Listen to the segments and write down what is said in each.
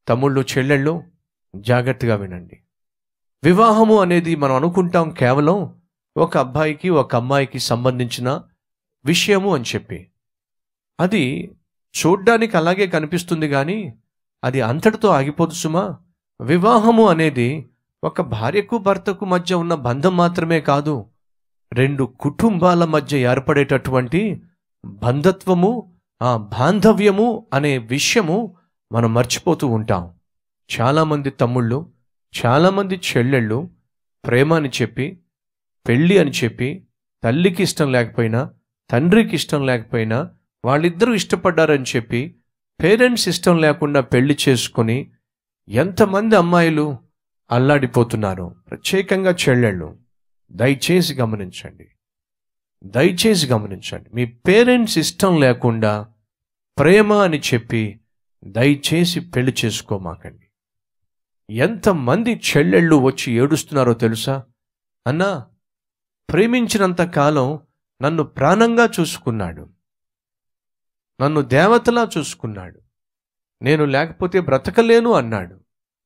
తమ్ముళ్ళు చెల్లెళ్ళు జాగ్రత్తగా వినండి వివాహము అనేది మనం అనుకుంటాం కేవలం ఒక అబ్బాయికి ఒక అమ్మాయికి సంబంధించిన విషయము అని చెప్పి అది చూడ్డానికి అలాగే కనిపిస్తుంది కానీ అది అంతటితో ఆగిపోదు సుమా వివాహము అనేది ఒక భార్యకు భర్తకు మధ్య ఉన్న బంధం మాత్రమే కాదు రెండు కుటుంబాల మధ్య ఏర్పడేటటువంటి బంధత్వము ఆ బాంధవ్యము అనే విషయము మనం మర్చిపోతూ ఉంటాం చాలామంది తమ్ముళ్ళు చాలామంది చెల్లెళ్ళు ప్రేమ అని చెప్పి పెళ్ళి అని చెప్పి తల్లికి ఇష్టం లేకపోయినా తండ్రికి ఇష్టం లేకపోయినా వాళ్ళిద్దరూ ఇష్టపడ్డారని చెప్పి పేరెంట్స్ ఇష్టం లేకుండా పెళ్లి చేసుకొని ఎంతమంది అమ్మాయిలు అల్లాడిపోతున్నారు ప్రత్యేకంగా చెల్లెళ్ళు దయచేసి గమనించండి దయచేసి గమనించండి మీ పేరెంట్స్ ఇష్టం లేకుండా ప్రేమ అని చెప్పి దయచేసి పెళ్లి చేసుకోమాకండి ఎంతమంది చెల్లెళ్ళు వచ్చి ఏడుస్తున్నారో తెలుసా అన్నా ప్రేమించినంత కాలం నన్ను ప్రాణంగా చూసుకున్నాడు నన్ను దేవతలా చూసుకున్నాడు నేను లేకపోతే బ్రతకలేను అన్నాడు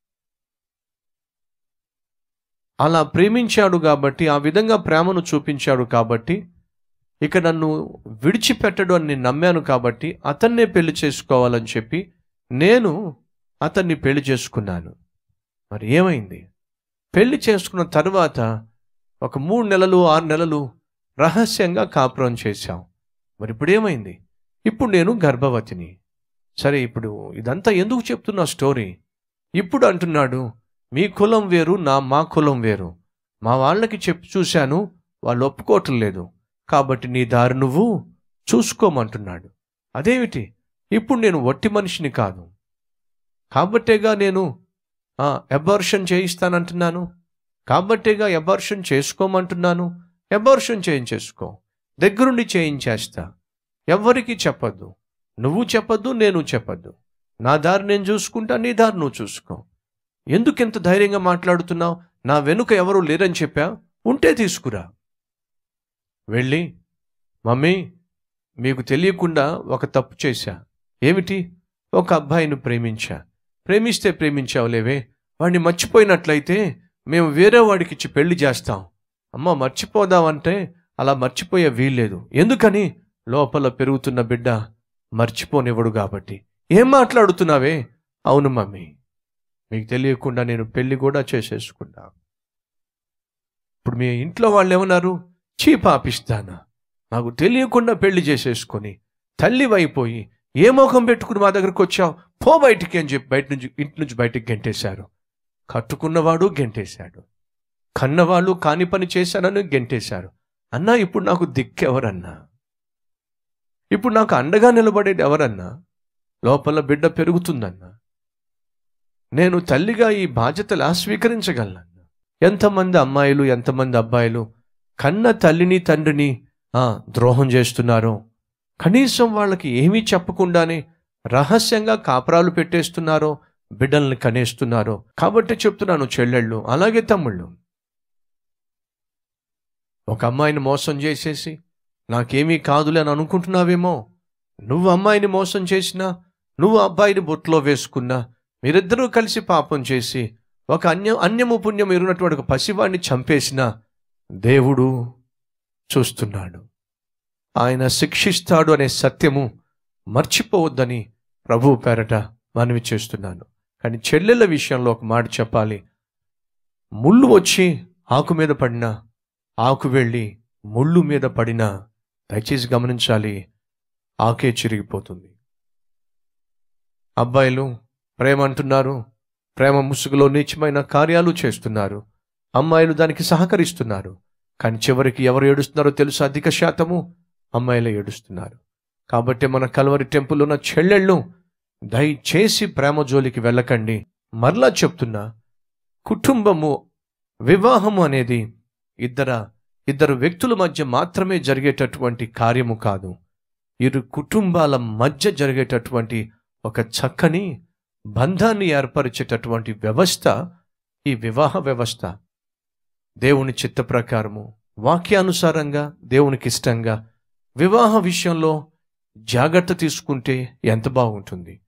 అలా ప్రేమించాడు కాబట్టి ఆ విధంగా ప్రేమను చూపించాడు కాబట్టి ఇక నన్ను విడిచిపెట్టడు అని నేను నమ్మాను కాబట్టి అతన్నే పెళ్లి చేసుకోవాలని చెప్పి నేను అతన్ని పెళ్లి చేసుకున్నాను మరి ఏమైంది పెళ్లి చేసుకున్న తర్వాత ఒక మూడు నెలలు ఆరు నెలలు రహస్యంగా కాపురం చేశాం మరి ఇప్పుడు ఏమైంది ఇప్పుడు నేను గర్భవతిని సరే ఇప్పుడు ఇదంతా ఎందుకు చెప్తున్నా స్టోరీ ఇప్పుడు అంటున్నాడు మీ కులం వేరు నా మా కులం వేరు మా వాళ్ళకి చెప్పి చూశాను వాళ్ళు ఒప్పుకోవటం లేదు కాబట్టి నీ దారి నువ్వు చూసుకోమంటున్నాడు అదేమిటి ఇప్పుడు నేను వట్టి మనిషిని కాదు కాబట్టేగా నేను అబార్షన్ చేయిస్తానంటున్నాను కాబట్టేగా అబార్షన్ చేసుకోమంటున్నాను అబార్షన్ చేయించేసుకో దగ్గరుండి చేయించేస్తా ఎవ్వరికీ చెప్పొద్దు నువ్వు చెప్పొద్దు నేను చెప్పొద్దు నా దారి నేను చూసుకుంటా నీ దారి నువ్వు చూసుకో ఎందుకు ఇంత ధైర్యంగా మాట్లాడుతున్నావు నా వెనుక ఎవరు లేరని చెప్పా ఉంటే తీసుకురా వెళ్ళి మమ్మీ మీకు తెలియకుండా ఒక తప్పు చేశా ఏమిటి ఒక అబ్బాయిని ప్రేమించా ప్రేమిస్తే ప్రేమించావులేవే వాడిని మర్చిపోయినట్లయితే మేము వేరే వాడికి ఇచ్చి పెళ్లి చేస్తాం అమ్మ మర్చిపోదామంటే అలా మర్చిపోయే వీల్లేదు ఎందుకని లోపల పెరుగుతున్న బిడ్డ మర్చిపోనివ్వడు కాబట్టి ఏం మాట్లాడుతున్నావే అవును మమ్మీ మీకు తెలియకుండా నేను పెళ్లి కూడా చేసేసుకున్నా ఇప్పుడు మీ ఇంట్లో వాళ్ళు ఏమన్నారు చీ పాపిస్తానా నాకు తెలియకుండా పెళ్లి చేసేసుకొని తల్లివైపోయి ఏ మోఖం పెట్టుకుని మా దగ్గరకు వచ్చావు పో బయటికి అని చెప్పి బయట నుంచి ఇంటి నుంచి బయటికి గెంటేశారు కట్టుకున్నవాడు గెంటేశాడు కన్నవాళ్ళు కాని పని చేశానని గెంటేశారు అన్నా ఇప్పుడు నాకు దిక్కెవరన్నా ఇప్పుడు నాకు అండగా నిలబడేది ఎవరన్నా లోపల బిడ్డ పెరుగుతుందన్నా నేను తల్లిగా ఈ బాధ్యతలా స్వీకరించగలనన్నా ఎంతమంది అమ్మాయిలు ఎంతమంది అబ్బాయిలు కన్న తల్లిని తండ్రిని ఆ, ద్రోహం చేస్తున్నారో కనీసం వాళ్ళకి ఏమీ చెప్పకుండానే రహస్యంగా కాపరాలు పెట్టేస్తున్నారో బిడ్డల్ని కనేస్తున్నారో కాబట్టి చెప్తున్నాను చెల్లెళ్ళు అలాగే తమ్ముళ్ళు ఒక అమ్మాయిని మోసం చేసేసి నాకేమీ కాదులే అని అనుకుంటున్నావేమో నువ్వు అమ్మాయిని మోసం చేసినా నువ్వు అబ్బాయిని బొట్లో వేసుకున్నా మీరిద్దరూ కలిసి పాపం చేసి ఒక అన్య అన్యము పుణ్యం ఎరునటువంటి ఒక పసివాడిని చంపేసిన దేవుడు చూస్తున్నాడు ఆయన శిక్షిస్తాడు అనే సత్యము మర్చిపోవద్దని ప్రభు పేరట మనవి చేస్తున్నాను కానీ చెల్లెళ్ళ విషయంలో ఒక మాట చెప్పాలి ముళ్ళు వచ్చి ఆకు మీద పడినా ఆకు వెళ్ళి ముళ్ళు మీద పడినా దయచేసి గమనించాలి ఆకే చిరిగిపోతుంది అబ్బాయిలు ప్రేమ అంటున్నారు ప్రేమ ముసుగులో నీచమైన కార్యాలు చేస్తున్నారు అమ్మాయిలు దానికి సహకరిస్తున్నారు కానీ చివరికి ఎవరు ఏడుస్తున్నారో తెలుసు అధిక శాతము అమ్మాయిలే ఏడుస్తున్నారు కాబట్టి మన కలవరి టెంపుల్ ఉన్న చెల్లెళ్ళు దయచేసి ప్రేమ జోలికి వెళ్ళకండి మరలా చెప్తున్నా కుటుంబము వివాహము అనేది ఇద్దర ఇద్దరు వ్యక్తుల మధ్య మాత్రమే జరిగేటటువంటి కార్యము కాదు ఇరు కుటుంబాల మధ్య జరిగేటటువంటి ఒక చక్కని బంధాన్ని ఏర్పరిచేటటువంటి వ్యవస్థ ఈ వివాహ వ్యవస్థ దేవుని చిత్త ప్రకారము వాక్యానుసారంగా దేవునికి ఇష్టంగా వివాహ విషయంలో జాగ్రత్త తీసుకుంటే ఎంత బాగుంటుంది